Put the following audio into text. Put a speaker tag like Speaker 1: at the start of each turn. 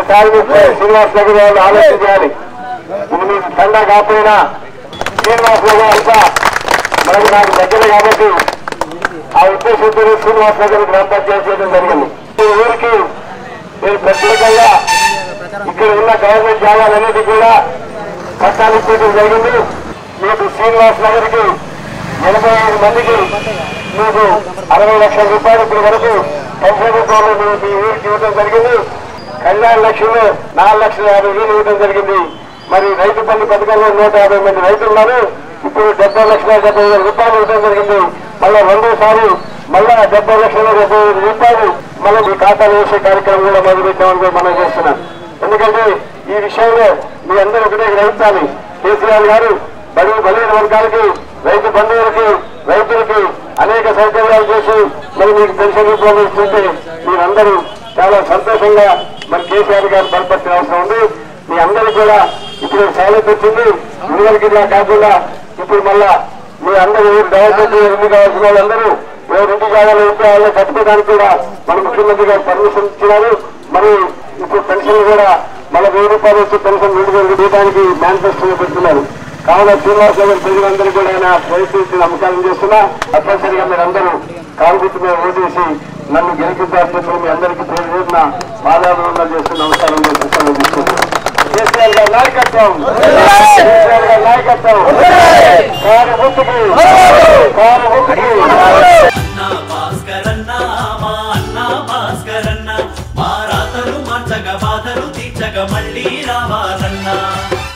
Speaker 1: కార్మికులు శ్రీనివాస్ దగ్గర వాళ్ళు ఆలోచన చేయాలి ఇది మీకు తండా కాకపోయినా శ్రీనివాస్ దగ్గర అంతా మనకు నాకు దగ్గర కాబట్టి ఆ ఉద్దేశంతో శ్రీనివాస్ నగర్ గ్రామ పంచాయతీ చేయడం జరిగింది ఈ ఊరికి నేను ప్రత్యేకంగా ఇక్కడ ఉన్న గవర్నమెంట్ జాగాలన్నిటి కూడా పట్టాలు ఇచ్చేయడం జరిగింది మీకు శ్రీనివాస్ నగర్కి ఎనభై ఐదు మందికి మీకు అరవై లక్షల రూపాయలు ఇప్పటి వరకు పెన్షన్ రూపంలో మీకు మీ ఊరికి ఇవ్వడం జరిగింది కళ్యాణ లక్ష్యంలో నాలుగు లక్షల యాభై వేలు ఇవ్వడం జరిగింది మరి రైతు బంధు పథకంలో నూట యాభై మంది రైతులు ఉన్నారు ఇప్పుడు డెబ్బై లక్షల డెబ్బై వేల రూపాయలు ఇవ్వడం జరిగింది మళ్ళా రెండోసారి మళ్ళా డెబ్బై లక్షల డెబ్బై వేల రూపాయలు మళ్ళీ మీ ఖాతాలో వేసే కార్యక్రమం కూడా మొదలుపెట్టామని కూడా మనం చేస్తున్నాం ఎందుకంటే ఈ విషయంలో మీ అందరూ ఒకటే గ్రహించాలి కేసీఆర్ గారు బడుగు బలహీన వర్గాలకి రైతు బంధువులకి రైతులకి అనేక సౌకర్యాలు చేసి మరి మీకు పెన్షన్ రూపంలో ఇస్తుంటే మీరందరూ చాలా సంతోషంగా మరి కేసీఆర్ గారు బలపరిచిన అవసరం ఉంది మీ అందరూ కూడా ఇప్పుడు సౌలభ్యం వచ్చింది ఇదివరకు ఇలా కాకుండా ఇప్పుడు మళ్ళా మీ అందరూ డెవలప్మెంట్ ఎన్ని కావాల్సిన వాళ్ళందరూ ఎవరు ఇంటి జాగాలో ఉంటే వాళ్ళని కట్టుకోవడానికి కూడా మన ముఖ్యమంత్రి గారు పర్మిషన్ ఇచ్చినారు మరి ఇప్పుడు పెన్షన్ కూడా మళ్ళీ వెయ్యి రూపాయలు వచ్చి పెన్షన్ రెండు వేలు ఇవ్వడానికి మేనిఫెస్టోలో పెడుతున్నారు కావున శ్రీనివాస్ నగర్ ప్రజలందరూ కూడా ఆయన ప్రయత్నించి నమ్మకాలను చేస్తున్నా తప్పనిసరిగా మీరందరూ కాంగ్రెస్ మీద ఓటేసి నన్ను గెలిపించాల్సిన మీ అందరికీ పేరు పేరున పాదాభివందన చేస్తూ నమస్కారం చేస్తున్నాను కేసీఆర్ గారి నాయకత్వం కేసీఆర్ గారి నాయకత్వం